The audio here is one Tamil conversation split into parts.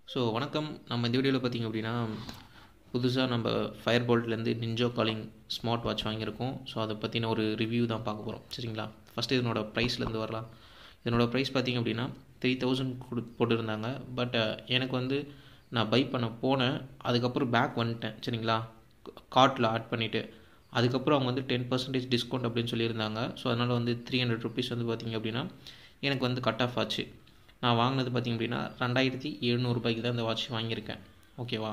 ஸோ வணக்கம் நம்ம இந்த வீடியோவில் பார்த்திங்க அப்படின்னா புதுசாக நம்ம ஃபயர் போல்ட்லேருந்து நிஞ்சோ காலிங் ஸ்மார்ட் வாட்ச் வாங்கியிருக்கோம் ஸோ அதை பற்றின ஒரு ரிவ்யூ தான் பார்க்க போகிறோம் சரிங்களா ஃபஸ்ட்டு இதனோட ப்ரைஸ்லேருந்து வரலாம் இதனோட ப்ரைஸ் பார்த்திங்க அப்படின்னா த்ரீ தௌசண்ட் கொடு போட்டிருந்தாங்க பட் எனக்கு வந்து நான் பை பண்ண போனேன் அதுக்கப்புறம் பேக் வந்துட்டேன் சரிங்களா கார்ட்டில் ஆட் பண்ணிவிட்டு அதுக்கப்புறம் அவங்க வந்து டென் பர்சன்டேஜ் டிஸ்கவுண்ட் அப்படின்னு சொல்லியிருந்தாங்க ஸோ அதனால் வந்து த்ரீ ஹண்ட்ரட் ருபீஸ் வந்து பார்த்திங்க அப்படின்னா எனக்கு வந்து கட் ஆஃப் ஆச்சு நான் வாங்கினது பார்த்திங்க அப்படின்னா ரெண்டாயிரத்தி எழுநூறுபாய்க்கு தான் இந்த வாட்ச் வாங்கியிருக்கேன் ஓகேவா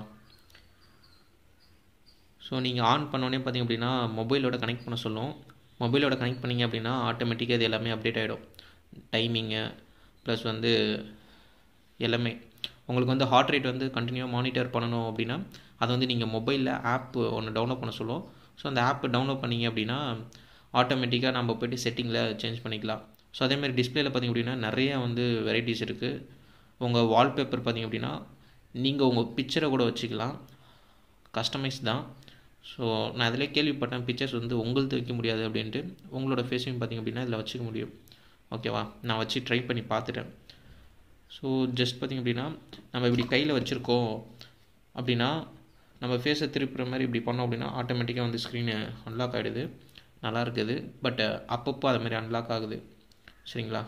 ஸோ நீங்கள் ஆன் பண்ணோடனே பார்த்திங்க அப்படின்னா மொபைலோட கனெக்ட் பண்ண சொல்லும் மொபைலோட கனெக்ட் பண்ணிங்க அப்படின்னா ஆட்டோமேட்டிக்காக இது எல்லாமே அப்டேட் ஆகிடும் டைமிங்கு ப்ளஸ் வந்து எல்லாமே உங்களுக்கு வந்து ஹார்ட் ரேட் வந்து கண்டினியூவாக மானிட்டர் பண்ணணும் அப்படின்னா அதை வந்து நீங்கள் மொபைலில் ஆப் ஒன்று டவுன்லோட் பண்ண சொல்லும் ஸோ அந்த ஆப் டவுன்லோட் பண்ணிங்க அப்படின்னா ஆட்டோமேட்டிக்காக நம்ம போய்ட்டு செட்டிங்கில் சேஞ்ச் பண்ணிக்கலாம் ஸோ அதேமாதிரி டிஸ்பிளேல பார்த்திங்க அப்படின்னா நிறைய வந்து வெரைட்டிஸ் இருக்குது உங்கள் வால்பேப்பர் பார்த்திங்க அப்படின்னா நீங்கள் உங்கள் பிக்சரை கூட வச்சுக்கலாம் கஸ்டமைஸ் தான் ஸோ நான் அதிலே கேள்விப்பட்டேன் பிக்சர்ஸ் வந்து உங்களுது வைக்க முடியாது அப்படின்ட்டு உங்களோட ஃபேஸையும் பார்த்திங்க அப்படின்னா இதில் வச்சுக்க முடியும் ஓகேவா நான் வச்சு ட்ரை பண்ணி பார்த்துட்டேன் ஸோ ஜஸ்ட் பார்த்திங்க அப்படின்னா நம்ம இப்படி கையில் வச்சுருக்கோம் அப்படின்னா நம்ம ஃபேஸை திருப்புற மாதிரி இப்படி பண்ணோம் அப்படின்னா ஆட்டோமேட்டிக்காக வந்து ஸ்க்ரீனு அன்லாக் ஆகிடுது நல்லா இருக்குது பட் அப்பப்போ அது மாதிரி அன்லாக் ஆகுது சரிங்களா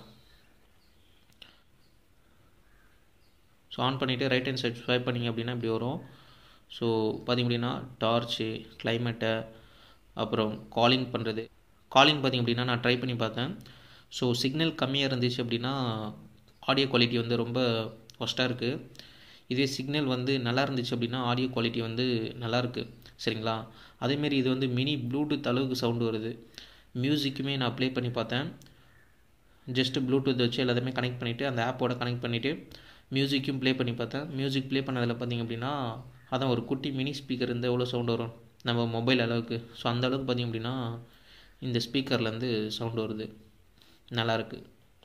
ஸோ ஆன் பண்ணிவிட்டு ரைட் ஹேண்ட் சைட் ஸ்வைப் பண்ணிங்க அப்படின்னா இப்படி வரும் ஸோ பார்த்திங்க அப்படின்னா டார்ச்சு கிளைமேட்டை அப்புறம் காலிங் பண்ணுறது காலிங் பார்த்திங்க அப்படின்னா நான் ட்ரை பண்ணி பார்த்தேன் ஸோ சிக்னல் கம்மியாக இருந்துச்சு அப்படின்னா ஆடியோ குவாலிட்டி வந்து ரொம்ப ஒஸ்ட்டாக இருக்குது இதே சிக்னல் வந்து நல்லா இருந்துச்சு அப்படின்னா ஆடியோ குவாலிட்டி வந்து நல்லாயிருக்கு சரிங்களா அதேமாரி இது வந்து மினி ப்ளூடூத் அளவுக்கு சவுண்டு வருது மியூசிக்குமே நான் ப்ளே பண்ணி பார்த்தேன் ஜஸ்ட்டு ப்ளூடூத் வச்சு எல்லாத்தையுமே கனெக்ட் பண்ணிவிட்டு அந்த ஆப்போட கனெக்ட் பண்ணிவிட்டு மியூசிக்கும் ப்ளே பண்ணி பார்த்தேன் மியூசிக் ப்ளே பண்ணதில் பார்த்திங்க அப்படின்னா அதான் ஒரு குட்டி மினி ஸ்பீக்கர் இருந்தால் எவ்வளோ சவுண்டு வரும் நம்ம மொபைல் அளவுக்கு ஸோ அந்த அளவுக்கு பார்த்திங்க அப்படின்னா இந்த ஸ்பீக்கர்லேருந்து சவுண்டு வருது நல்லாயிருக்கு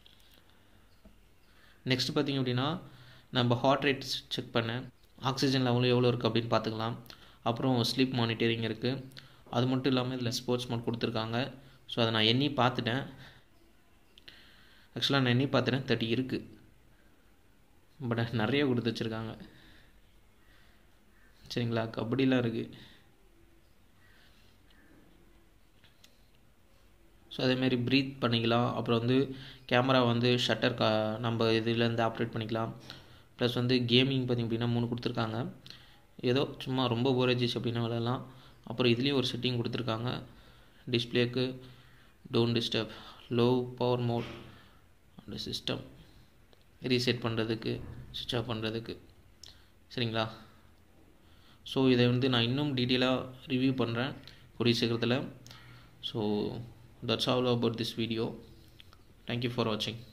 நெக்ஸ்ட் பார்த்திங்க அப்படின்னா நம்ம ஹார்ட் ரேட் செக் பண்ணேன் ஆக்சிஜன் லெவலும் எவ்வளோ இருக்குது அப்படின்னு பார்த்துக்கலாம் அப்புறம் ஸ்லீப் மானிட்டரிங் இருக்குது அது மட்டும் இல்லாமல் இதில் ஸ்போர்ட்ஸ் மோட் கொடுத்துருக்காங்க ஸோ அதை நான் எண்ணி பார்த்துட்டேன் ஆக்சுவலாக நான் எண்ணி பார்த்துட்டேன் தேர்ட்டி இருக்குது பட் நிறைய கொடுத்து வச்சுருக்காங்க சரிங்களா கபடிலாம் இருக்குது ஸோ அதேமாரி ப்ரீத் பண்ணிக்கலாம் அப்புறம் வந்து கேமரா வந்து ஷட்டர் கா நம்ம இதுலேருந்து ஆப்ரேட் பண்ணிக்கலாம் ப்ளஸ் வந்து கேமிங் பார்த்திங்க அப்படின்னா மூணு கொடுத்துருக்காங்க ஏதோ சும்மா ரொம்ப போரேஜிஸ் அப்படின்னா விளையாடலாம் அப்புறம் இதுலேயும் ஒரு செட்டிங் கொடுத்துருக்காங்க டிஸ்பிளேக்கு don't disturb low power mode அந்த சிஸ்டம் ரீசெட் பண்ணுறதுக்கு சுவிட்ச் ஆஃப் பண்ணுறதுக்கு சரிங்களா ஸோ இதை வந்து நான் இன்னும் டீட்டெயிலாக ரிவ்யூ பண்ணுறேன் கூடிய சீக்கிரத்தில் so that's all about this video thank you for watching